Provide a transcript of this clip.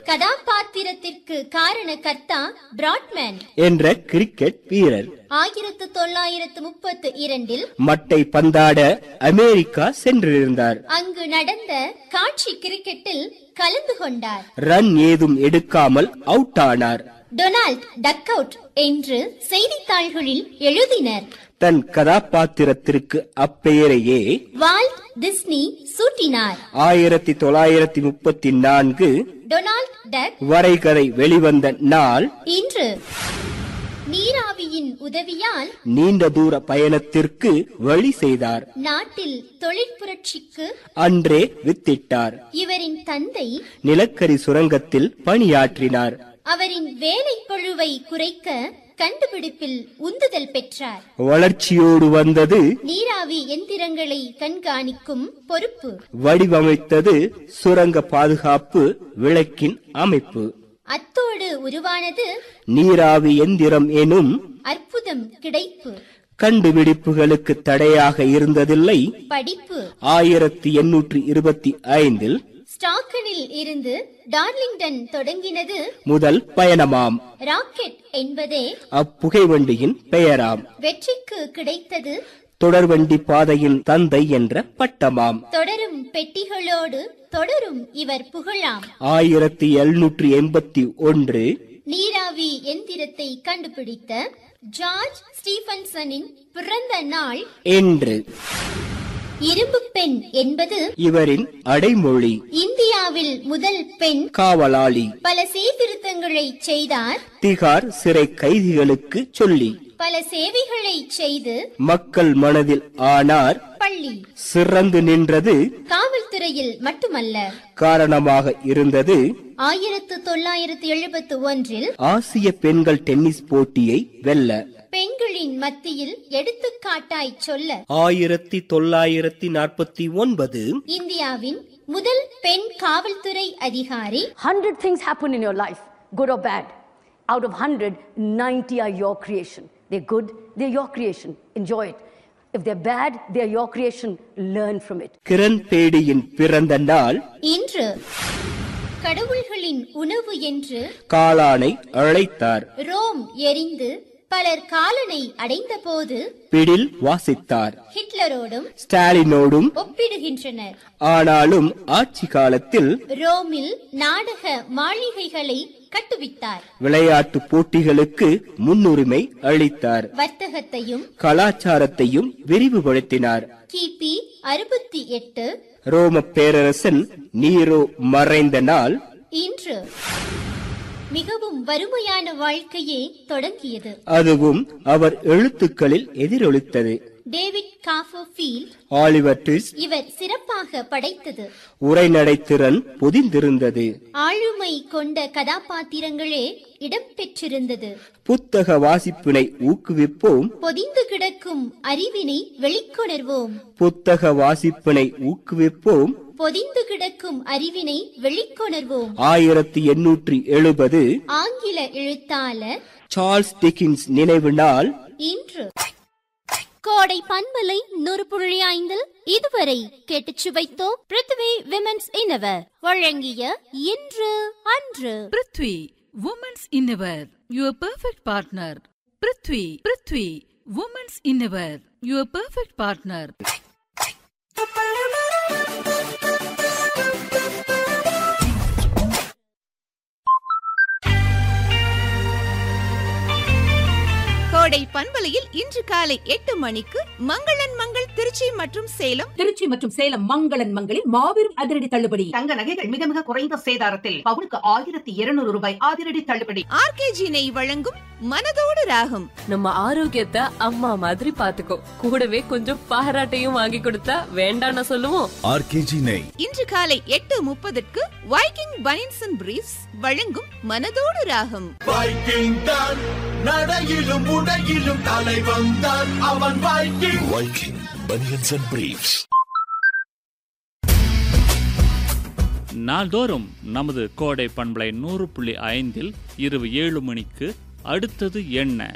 கதாபாத்திரத்திற்கு காரணகர்த்தா Bradman என்ற cricket வீரர் ஆயிரத்து தொள்ளாயிரத்து முப்பத்து இரண்டில் மட்டை பந்தாட அமெரிக்கா சென்றிருந்தார் அங்கு நடந்த காட்சி கிரிக்கெட்டில் கலந்து கொண்டார் ரன் ஏதும் எடுக்காமல் அவுட் ஆனார் டொனால்ட் டக் அவுட் என்று செய்தித்தாள்களில் எழுதினர் தன் கதாபாத்திரத்திற்கு அப்பெயரையே வால்ட் டிஸ்னி சூட்டினார் ஆயிரத்தி தொள்ளாயிரத்தி முப்பத்தி நான்கு டொனால்ட் டக் வரைகதை வெளிவந்த நாள் இன்று நீராவியின் உதவியால் நீண்ட தூர பயணத்திற்கு வழி செய்தார் நாட்டில் தொழில் புரட்சிக்கு அன்றே வித்திட்டார் இவரின் தந்தை நிலக்கரி சுரங்கத்தில் பணியாற்றினார் அவரின் வேலை பழுவை குறைக்க கண்டுபிடிப்பில் உந்துதல் பெற்றார் வளர்ச்சியோடு வந்தது நீராவி எந்திரங்களை கண்காணிக்கும் பொறுப்பு வடிவமைத்தது சுரங்க பாதுகாப்பு விளக்கின் அமைப்பு அத்தோடு உருவானது நீராவி எந்திரம் எனும் அற்புதம் கிடைப்பு கண்டுபிடிப்புகளுக்கு தடையாக இருந்ததில்லை படிப்பு ஆயிரத்தி எண்ணூற்றி இருபத்தி ஐந்தில் ஸ்டாக்கனில் இருந்து டார்லிங்டன் தொடங்கினது முதல் பயணமாம் ராக்கெட் என்பதே அப்புகைவண்டியின் பெயராம் வெற்றிக்கு கிடைத்தது தொடர்வண்டி பாதையின் தந்தை என்ற பட்டமாம் தொடரும் பெட்டிகளோடு தொடரும் இவர் புகழாம் ஆயிரத்தி எழுநூற்றி எண்பத்தி ஒன்று நீராவி எந்திரத்தை கண்டுபிடித்த ஜார்ஜ் ஸ்டீபன்சனின் பிறந்த நாள் என்று இரும்பு பெண் என்பது இவரின் அடைமொழி இந்தியாவில் முதல் பெண் காவலாளி பல சீர்திருத்தங்களை செய்தார் திகார் சிறை கைதிகளுக்கு சொல்லி பல சேவைகளை செய்து மக்கள் மனதில் ஆனார் பள்ளி சிறந்து நின்றது காவல்துறையில் மட்டுமல்ல காரணமாக இருந்தது ஆயிரத்து தொள்ளாயிரத்து எழுபத்து ஒன்றில் ஆசிய பெண்கள் டென்னிஸ் போட்டியை வெல்ல பெண்களின் மத்தியில் எடுத்துக்காட்டாய் சொல்ல ஆயிரத்தி தொள்ளாயிரத்தி நாற்பத்தி ஒன்பது இந்தியாவின் முதல் பெண் காவல்துறை அதிகாரி Hundred things happen in your life, good or bad. Out of hundred, 90 are your creation. They're good, they're your creation. Enjoy it. If they're bad, they're your creation. Learn from it. Kiran பேடியின் பிறந்த நாள் இன்று கடவுள்களின் உணவு என்று காளானை அழைத்தார் Rome எரிந்து பலர் காலனை அடைந்தபோது பிடில் வாசித்தார் ஹிட்லரோடும் ஸ்டாலினோடும் ஒப்பிடுகின்றனர் ஆனாலும் ஆட்சி காலத்தில் ரோமில் நாடக மாளிகைகளை கட்டுவித்தார் விளையாட்டு போட்டிகளுக்கு முன்னுரிமை அளித்தார் வர்த்தகத்தையும் கலாச்சாரத்தையும் விரிவுபடுத்தினார் கிபி அறுபத்தி எட்டு ரோம பேரரசன் நீரோ மறைந்த நாள் இன்று மிகவும் வறுமையான வாழ்க்கையே தொடங்கியது அதுவும் அவர் எழுத்துக்களில் எதிரொலித்தது டேவிட் காஃபர்ஃபீல்ட் ஆலிவர் ட்விஸ்ட் இவர் சிறப்பாக படைத்தது உரைநடைத்திறன் பொதிந்திருந்தது ஆளுமை கொண்ட கதாபாத்திரங்களே இடம்பெற்றிருந்தது புத்தக வாசிப்பினை ஊக்குவிப்போம் பொதிந்து கிடக்கும் அறிவினை வெளிக்கொணர்வோம் புத்தக வாசிப்பினை ஊக்குவிப்போம் பொதிந்து கிடக்கும் அறிவினை வெளிக்கொணர்வோம் ஆயிரத்தி எண்ணூற்றி எழுபது ஆங்கில எழுத்தாளர் சார்ல்ஸ் டிக்கின்ஸ் நினைவு நாள் இன்று கோடை பண்பலை நூறு புள்ளி ஐந்தில் இதுவரை கேட்டுச் சுவைத்தோம் பிருத்வி விமென்ஸ் இன்னவர் வழங்கிய இன்று அன்று prithvi women's innerwear your perfect partner prithvi prithvi women's innerwear your perfect partner கோடை பண்பலையில் இன்று காலை எட்டு மணிக்கு மங்களன் மங்கள் திருச்சி மற்றும் சேலம் திருச்சி மற்றும் சேலம் மங்களன் மங்களில் மாபெரும் அதிரடி தள்ளுபடி தங்க நகைகள் மிக மிக குறைந்த சேதாரத்தில் பவுனுக்கு ஆயிரத்தி இருநூறு ரூபாய் அதிரடி தள்ளுபடி ஆர்கேஜி நெய் வழங்கும் மனதோடு ராகம் நம்ம ஆரோக்கியத்தை அம்மா மாதிரி பாத்துக்கோ கூடவே கொஞ்சம் பாராட்டையும் வாங்கி கொடுத்தா வேண்டாம்னு சொல்லுவோம் ஆர்கேஜி நெய் இன்று காலை எட்டு முப்பதுக்கு வைக்கிங் பனின்ஸ் அண்ட் பிரீஃப்ஸ் வழங்கும் மனதோடு ராகம் வைக்கிங் தான் நடையிலும் உடையிலும் தலை வந்தான் அவன் Viking Viking banians and briefs நாள்தோறும் நமது கோடை பண்பலை நூறு புள்ளி ஐந்தில் இரவு ஏழு மணிக்கு அடுத்தது என்ன